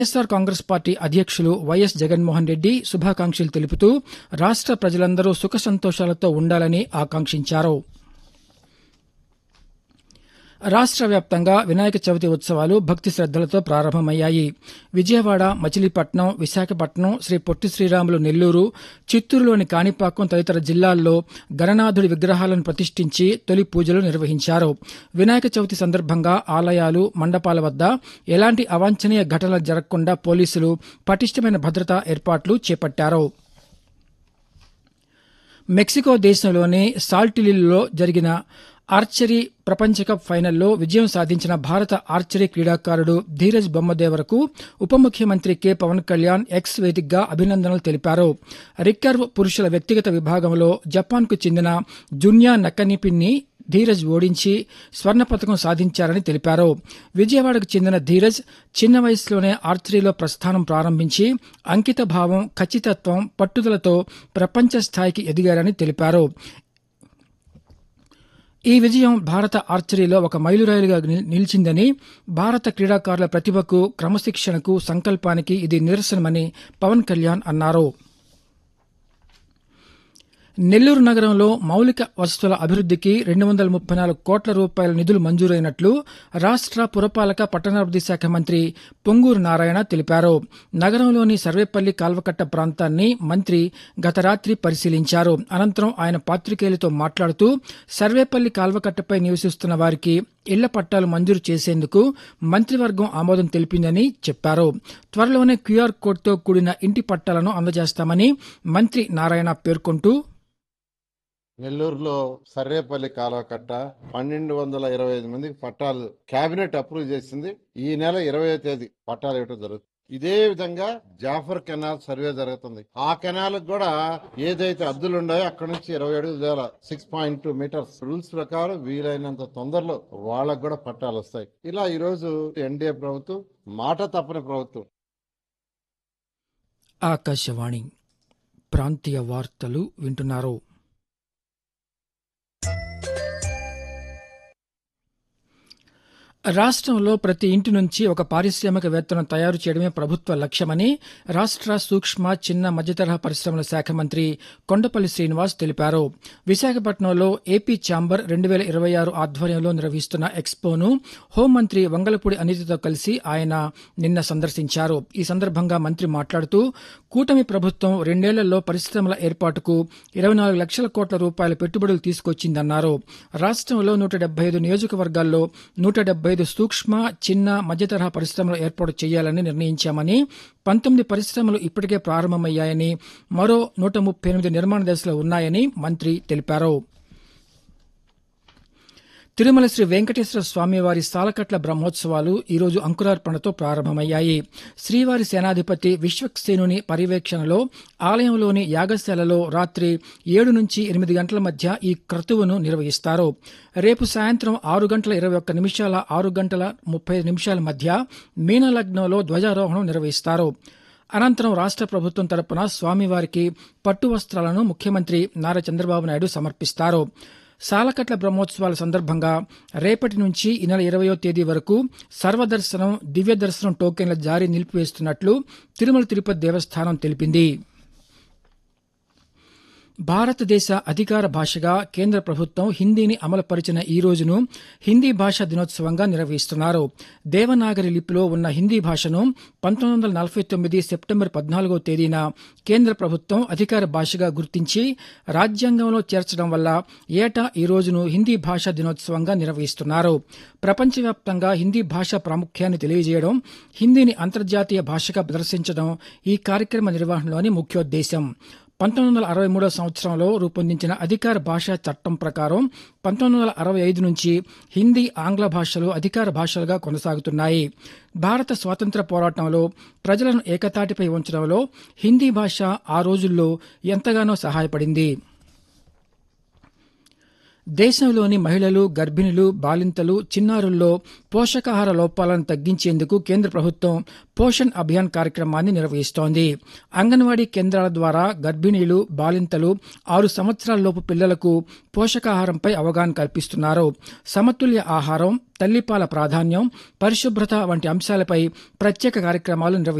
YSR Congress party అధ్యక్షులు వైఎస్ జగన్మోహన్ రెడ్డి శుభాకాంక్షలు తెలుపుతూ రాష్ట ప్రజలందరూ సుఖ సంతోషాలతో ఉండాలని ఆకాంక్షించారు రాష్ట్ర వ్యాప్తంగా వినాయక చవితి ఉత్సవాలు భక్తి శ్రద్దలతో ప్రారంభమయ్యాయి విజయవాడ మచిలీపట్నం విశాఖపట్నం శ్రీ పొట్టి శ్రీరాములు నెల్లూరు చిత్తూరులోని కాణిపాకం తదితర జిల్లాల్లో గణనాథుడి విగ్రహాలను ప్రతిష్ఠించి తొలి పూజలు నిర్వహించారు వినాయక చవితి సందర్భంగా ఆలయాలు మండపాల వద్ద ఎలాంటి అవాంఛనీయ ఘటనలు జరగకుండా పోలీసులు పటిష్టమైన భద్రతా ఏర్పాట్లు చేపట్టారు మెక్సికో దేశంలోని సాల్టిలిల్లో జరిగిన ఆర్చరీ ప్రపంచ కప్ ఫైనల్లో విజయం సాధించిన భారత ఆర్చరీ క్రీడాకారుడు ధీరజ్ బొమ్మదేవరకు ఉప ముఖ్యమంత్రి కె పవన్ కళ్యాణ్ ఎక్స్ వేదికగా అభినందనలు తెలిపారు రికర్వ్ పురుషుల వ్యక్తిగత విభాగంలో జపాన్కు చెందిన జున్యా నక్కనిపిన్ని ధీరజ్ ఓడించి స్వర్ణ పథకం సాధించారని తెలిపారు విజయవాడకు చెందిన ధీరజ్ చిన్న వయసులోనే ఆర్చరీలో ప్రస్థానం ప్రారంభించి అంకిత భావం ఖచ్చితత్వం పట్టుదలతో ప్రపంచ స్థాయికి ఎదిగారని తెలిపారు ఈ విజయం భారత ఆర్చరీలో ఒక మైలురాయిలుగా నిల్- నిలిచిందని భారత క్రీడాకారుల ప్రతిభకు క్రమశిక్షణకు సంకల్పానికి ఇది నిరసనమని పవన్ కళ్యాణ్ అన్నారు నెల్లూరు నగరంలో మౌలిక వసతుల అభివృద్ధికి రెండు వందల ముప్పై నాలుగు కోట్ల రూపాయల నిధులు మంజూరైనట్లు రాష్ట్ర పురపాలక పట్టణాభివృద్ధి శాఖ మంత్రి పొంగూరు నారాయణ తెలిపారు నగరంలోని సర్వేపల్లి కాల్వకట్ట ప్రాంతాన్ని మంత్రి గత రాత్రి పరిశీలించారు అనంతరం ఆయన పాత్రికేయులతో మాట్లాడుతూ సర్వేపల్లి కాల్వకట్టపై నివసిస్తున్న వారికి ఇళ్ల పట్టాలు మంజూరు చేసేందుకు మంత్రివర్గం ఆమోదం తెలిపిందని చెప్పారు త్వరలోనే క్యూఆర్ కోడ్తో కూడిన ఇంటి పట్టాలను అందజేస్తామని మంత్రి నారాయణ పేర్కొంటూ నెల్లూరులో సర్రేపల్లి కాలువ కట్ట పన్నెండు వందల ఇరవై ఐదు మందికి పట్టాలు కేబినెట్ అప్రూవ్ చేసింది ఈ నెల ఇరవై తేదీ పట్టాలు ఇవ్వడం జరుగుతుంది ఇదే విధంగా జాఫర్ కెనాల్ సర్వే జరుగుతుంది ఆ కెనాల్ కూడా ఏదైతే అద్దులు ఉన్నాయో అక్కడ నుంచి ఇరవై అడుగుల six point two meters rules ప్రకారం వీలైనంత తొందరలో వాళ్ళకు కూడా పట్టాలు వస్తాయి ఇలా ఈ రోజు ఎన్డీఏ ప్రభుత్వం మాట తప్పని ప్రభుత్వం ఆకాశవాణి ప్రాంతీయ వార్తలు వింటున్నారు రాష్ట్రంలో ప్రతి ఇంటి నుంచి ఒక పారిశ్రామికవేత్తను తయారు చేయడమే ప్రభుత్వ లక్ష్యమని రాష్ట్ర సూక్ష్మ చిన్న మధ్యతరహా పరిశ్రమల శాఖ మంత్రి కొండపల్లి శ్రీనివాస్ తెలిపారు విశాఖపట్నంలో ఏపీ ఛాంబర్ రెండు వేల ఇరవై ఆరు ఆధ్వర్యంలో నిర్వహిస్తున్న ఎక్స్పోను హోంమంత్రి వంగలపూడి అనితతో కలిసి ఆయన నిన్న సందర్శించారు ఈ సందర్భంగా మంత్రి మాట్లాడుతూ కూటమి ప్రభుత్వం రెండేళ్లలో పరిశ్రమల ఏర్పాటుకు ఇరవై నాలుగు లక్షల కోట్ల రూపాయల పెట్టుబడులు తీసుకొచ్చిందన్నారు రాష్ట్రంలో నూట డెబ్బై ఐదు నియోజకవర్గాల్లో నూట డెబ్బై ఐదు సూక్ష్మ చిన్న మధ్యతరహా పరిశ్రమలు ఏర్పాటు చేయాలని నిర్ణయించామని పంతొమ్మిది పరిశ్రమలు ఇప్పటికే ప్రారంభమయ్యాయని మరో నూట ముప్పై ఎనిమిది నిర్మాణ దశలో ఉన్నాయని మంత్రి తెలిపారు తిరుమల శ్రీ వెంకటేశ్వర స్వామివారి సాలకట్ల బ్రహ్మోత్సవాలు ఈరోజు అంకురార్పణతో ప్రారంభమయ్యాయి శ్రీవారి సేనాధిపతి విశ్వక్సేనుని పర్యవేక్షణలో ఆలయంలోని యాగశాలలో రాత్రి ఏడు నుంచి ఎనిమిది గంటల మధ్య ఈ క్రతువును నిర్వహిస్తారు రేపు సాయంత్రం ఆరు గంటల ఇరవై ఒక్క నిమిషాల ఆరు గంటల ముప్పై ఐదు నిమిషాల మధ్య మీనలగ్నంలో ధ్వజారోహణం నిర్వహిస్తారు అనంతరం రాష్ట్ర ప్రభుత్వం తరపున స్వామివారికి పట్టు వస్త్రాలను ముఖ్యమంత్రి నారా చంద్రబాబు నాయుడు సమర్పిస్తారు సాలకట్ల బ్రహ్మోత్సవాల సందర్భంగా రేపటి నుంచి ఈ నెల ఇరవయో తేదీ వరకు సర్వదర్శనం దివ్య దర్శనం టోకెన్ల జారీ నిలిపివేస్తున్నట్లు తిరుమల తిరుపతి దేవస్థానం తెలిపింది భారతదేశ అధికార భాషగా కేంద్ర ప్రభుత్వం హిందీని అమలుపరిచిన ఈ రోజును హిందీ భాషా దినోత్సవంగా నిర్వహిస్తున్నారు దేవనాగరి లిపిలో ఉన్న హిందీ భాషను పంతొమ్మిది వందల నలభై తొమ్మిది సెప్టెంబర్ పద్నాలుగో తేదీన కేంద్ర ప్రభుత్వం అధికార భాషగా గుర్తించి రాజ్యాంగంలో చేర్చడం వల్ల ఏటా ఈ రోజును హిందీ భాషా దినోత్సవంగా నిర్వహిస్తున్నారు ప్రపంచవ్యాప్తంగా హిందీ భాష ప్రాముఖ్యాన్ని తెలియజేయడం హిందీని అంతర్జాతీయ భాషగా ప్రదర్శించడం ఈ కార్యక్రమ నిర్వహణలోని ముఖ్యోద్దేశం పంతొమ్మిది వందల అరవై మూడో సంవత్సరంలో రూపొందించిన అధికార భాషా చట్టం ప్రకారం పంతొమ్మిది వందల అరవై ఐదు నుంచి హిందీ ఆంగ్ల భాషలు అధికార భాషలుగా కొనసాగుతున్నాయి భారత స్వాతంత్ర పోరాటంలో ప్రజలను ఏకతాటిపై ఉంచడంలో హిందీ భాష ఆ రోజుల్లో ఎంతగానో సహాయపడింది దేశంలోని మహిళలు గర్భిణులు బాలింతలు చిన్నారుల్లో పోషకాహార లోపాలను తగ్గించేందుకు కేంద్ర ప్రభుత్వం పోషణ్ అభియాన్ కార్యక్రమాన్ని నిర్వహిస్తోంది అంగన్వాడీ కేంద్రాల ద్వారా గర్భిణీలు బాలింతలు ఆరు సంవత్సరాలలోపు పిల్లలకు పోషకాహారంపై అవగాహన కల్పిస్తున్నారు సమతుల్య ఆహారం తల్లిపాల ప్రాధాన్యం పరిశుభ్రత వంటి అంశాలపై ప్రత్యేక కార్యక్రమాలు నిర్వహిస్తున్నారు